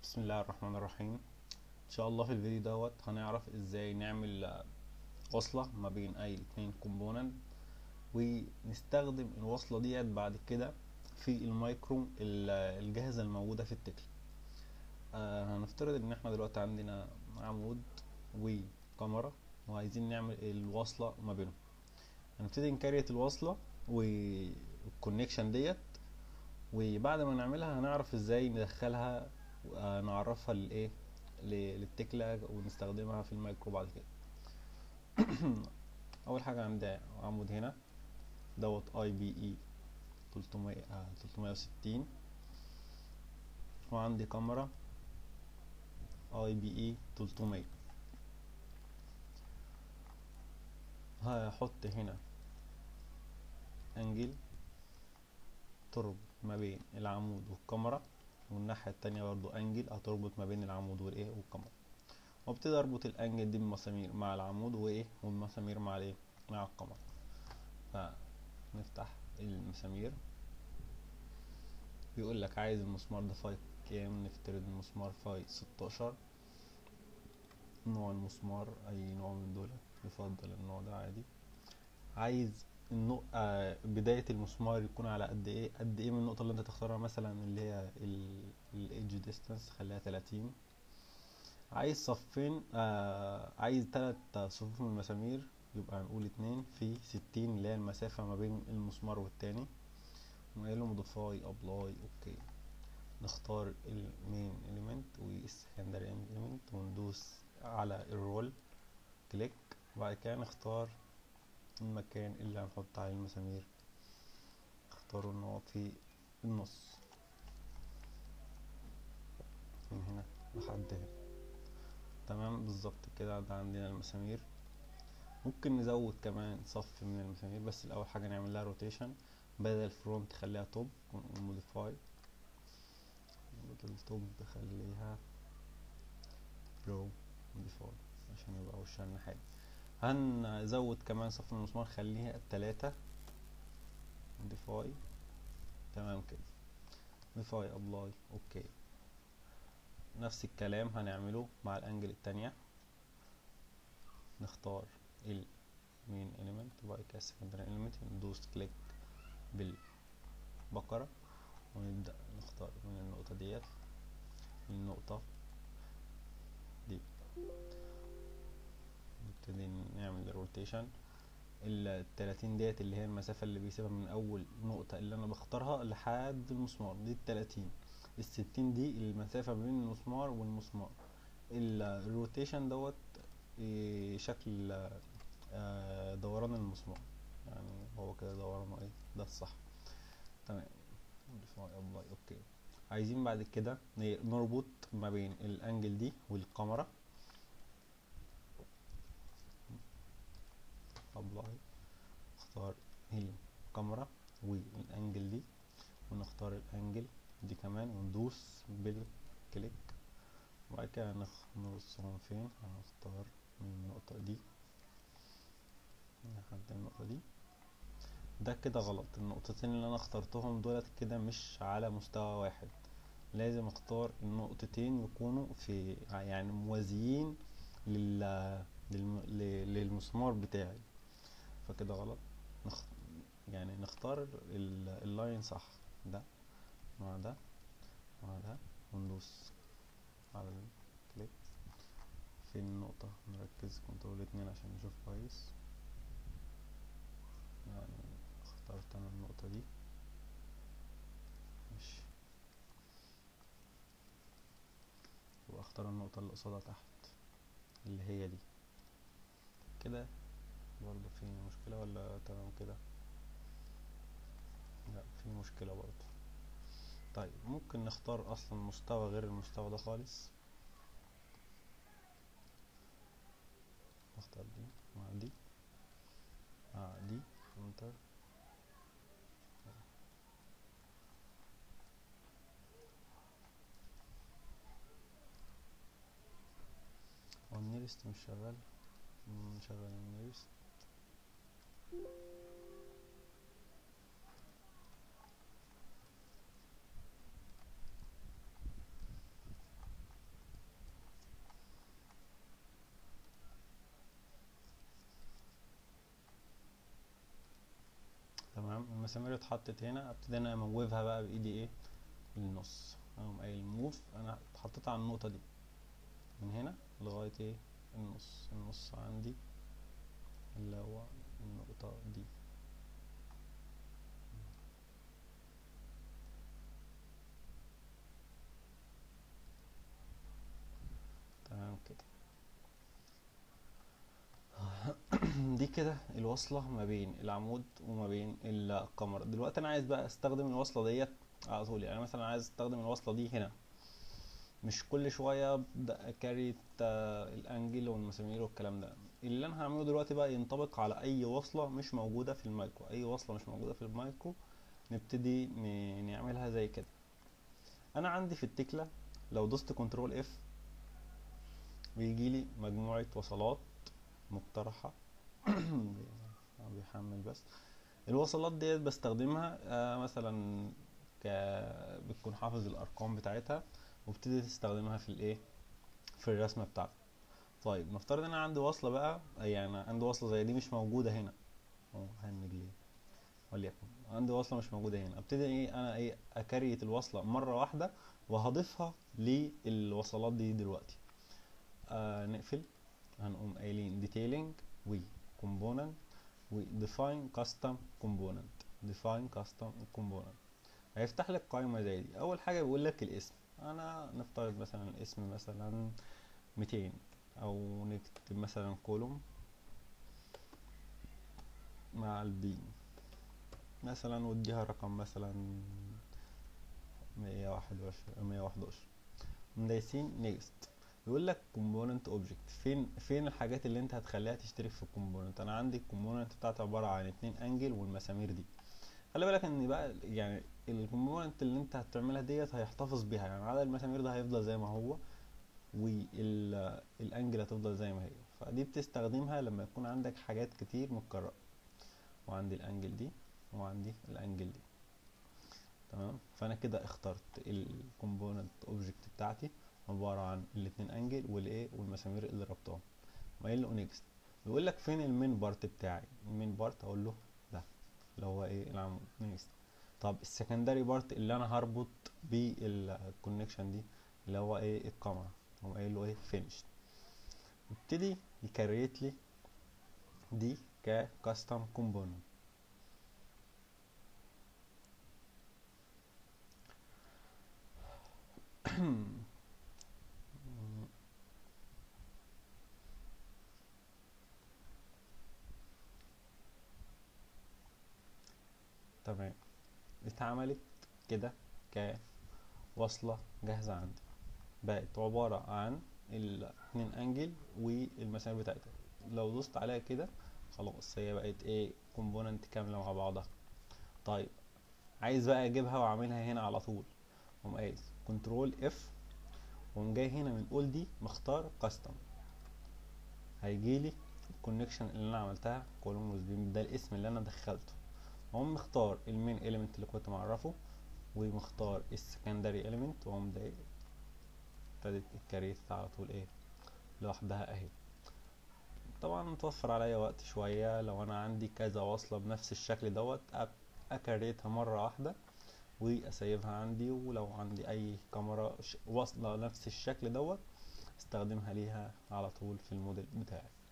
بسم الله الرحمن الرحيم ان شاء الله في الفيديو دوت هنعرف ازاي نعمل آه، وصلة ما بين اي اتنين كومبوننت ونستخدم الوصلة ديت بعد كده في المايكرو ال- الجاهزة الموجودة في التكل آه هنفترض ان احنا دلوقتي عندنا عمود وكاميرا وعايزين نعمل الوصلة ما بينهم هنبتدي نكريت الوصلة والكونكشن ديت وبعد ما نعملها هنعرف ازاي ندخلها آه، نعرفها للايه ل- للتكلة ونستخدمها في المايكرو بعد كده اول حاجة عندي عمود هنا دوت اي بي اي 300 آه، 360 وعندي كاميرا اي بي اي 300 هحط هنا انجل تربط ما بين العمود والكاميرا والناحية التانية برضو انجل هتربط ما بين العمود والايه والكاميرا وابتدي اربط الانجل دي بمسامير مع العمود وايه والمسامير مع الايه مع الكاميرا فنفتح المسامير بيقول لك عايز المسمار ده فاي كام نفترض المسمار فاي 16 نوع المسمار اي نوع من دول يفضل النوع ده عادي عايز النق... آه بداية المسمار يكون على قد ايه قد ايه من النقطة اللي انت تختارها مثلا اللي هي الايدج ديستانس خليها 30 عايز صفين آه عايز تلات صفوف من المسامير يبقى هنقول اتنين في ستين اللي هي المسافة ما بين المسمار والتاني وقايل له موديفاي ابلاي اوكي نختار المين اليمنت والسكندري اليمنت وندوس على الرول كليك وبعد كده نختار المكان اللي هنحط عليه المسامير اختاروا ان هو في النص من هنا لحد هنا تمام بالظبط كده ده عندنا المسامير ممكن نزود كمان صف من المسامير بس الاول حاجه نعمل لها روتيشن بدل فرونت خليها توب موديفاي بدل توب خليها رو موديفاي عشان يبقى وشنا حاجه هنزود كمان صف من المسمار خليها تلاتة موديفاي تمام كده موديفاي ابلاي اوكي نفس الكلام هنعمله مع الانجل التانية نختار المين element وبعد كده secondary element ندوس كليك بالبقرة ونبدأ نختار من النقطة ديت للنقطة دي نبتدي نعمل روتيشن التلاتين ديت اللي هي المسافة اللي بيسيبها من أول نقطة اللي أنا بختارها لحد المسمار دي التلاتين الستين دي المسافة بين المسمار والمسمار الروتيشن دوت إيه، شكل آه، دوران المسمار يعني هو كده دورانه ايه ده الصح تمام modify apply اوكي عايزين بعد كده ن- نربط ما بين الانجل دي والكاميرا ابلاي اختار الكاميرا والانجل دي ونختار الانجل دي كمان وندوس بالكليك وبعد كده نخ- نرصهم فين هنختار من النقطة دي لحد النقطة دي ده كده غلط النقطتين اللي انا اخترتهم دولت كده مش على مستوى واحد لازم اختار النقطتين يكونوا في يعني موازيين لل... للم... ل- للمسمار بتاعي فكده غلط نخ... يعني نختار ال... اللاين صح ده مع ده مع ده وندوس على الكليك فين النقطة نركز كنترول اتنين عشان نشوف كويس يعني اخترت انا النقطة دي ماشي واختار النقطة اللي قصادها تحت اللي هي دي كده برضو في مشكلة ولا تمام كده لا في مشكلة برضو طيب ممكن نختار اصلا مستوى غير المستوى ده خالص نختار دي مع دي مع دي انتر هو النيرست مش شغال مم، نشغل النيرست المسامير اتحطت هنا ابتدي انا اموفها بقى بايدي ايه للنص اقوم قايل موف انا حطيتها على النقطة دي من هنا لغاية ايه النص النص عندي اللي هو النقطة دي تمام كده دي كده الوصلة ما بين العمود وما بين الكاميرا دلوقتي انا عايز بقى استخدم الوصلة ديت على طول يعني مثلا عايز استخدم الوصلة دي هنا مش كل شوية ابدأ اكاري الانجل والمسامير والكلام ده اللي انا هعمله دلوقتي بقى ينطبق على اي وصلة مش موجودة في المايكرو اي وصلة مش موجودة في المايكرو نبتدي نعملها زي كده انا عندي في التكلة لو دوست كنترول اف بيجي لي مجموعة وصلات مقترحة بيحمل بس الوصلات ديت بستخدمها آه مثلا ك بتكون حافظ الارقام بتاعتها وابتدي تستخدمها في الايه في الرسمه بتاعتك طيب نفترض ان انا عندي وصله بقى يعني عندي وصله زي دي مش موجوده هنا اهو هنج ليه وليكن عندي وصله مش موجوده هنا ابتدي ايه انا ايه اكريت الوصله مره واحده وهضيفها للوصلات دي دلوقتي آه نقفل هنقوم قايلين detailing و component و define custom component define custom component هيفتح لك قائمة زي دي أول حاجة بيقول لك الاسم أنا نفترض مثلا الاسم مثلا 200 أو نكتب مثلا كولوم مع البي مثلا واديها رقم مثلا مية واحد وعشرين مية واحد وعشرين دايسين نيكست يقول لك كومبوننت اوبجكت فين فين الحاجات اللي انت هتخليها تشترك في الكومبوننت انا عندي الكومبوننت بتاعتي عباره عن اتنين انجل والمسامير دي خلي بالك ان بقى يعني الكومبوننت اللي انت هتعملها ديت هيحتفظ بيها يعني عدد المسامير ده هيفضل زي ما هو والانجل هتفضل زي ما هي فدي بتستخدمها لما يكون عندك حاجات كتير متكررة وعندي الانجل دي وعندي الانجل دي تمام فانا كده اخترت الكومبوننت اوبجكت بتاعتي عبارة عن الاتنين انجل والايه والمسامير اللي ربطهم قايل له نيكست بيقول لك فين المين بارت بتاعي المين بارت اقول له ده اللي هو ايه العمود نيكست طب السكندري بارت اللي انا هربط بالكونكشن دي اللي هو ايه الكاميرا اقوم قايل له ايه فينيشد يبتدي يكريت لي دي ككاستم كومبوننت تمام اتعملت كده كوصلة جاهزة عندي بقت عبارة عن الاتنين انجل والمسامير بتاعتها لو دوست عليها كده خلاص هي بقت ايه كومبوننت كاملة مع بعضها طيب عايز بقى اجيبها واعملها هنا على طول اقوم قايل كنترول اف واقوم جاي هنا من اول دي مختار كاستم هيجيلي الكونكشن اللي انا عملتها كولوم وزبيم ده الاسم اللي انا دخلته واقوم مختار المين اليمنت اللي كنت معرفه ومختار السكندري اليمنت واقوم ده ابتدت الكاريت على طول ايه لوحدها اهي طبعا متوفر عليا وقت شوية لو انا عندي كذا وصلة بنفس الشكل دوت اكريتها مرة واحدة واسيبها عندي ولو عندي اي كاميرا وصلة نفس الشكل دوت استخدمها ليها على طول في الموديل بتاعي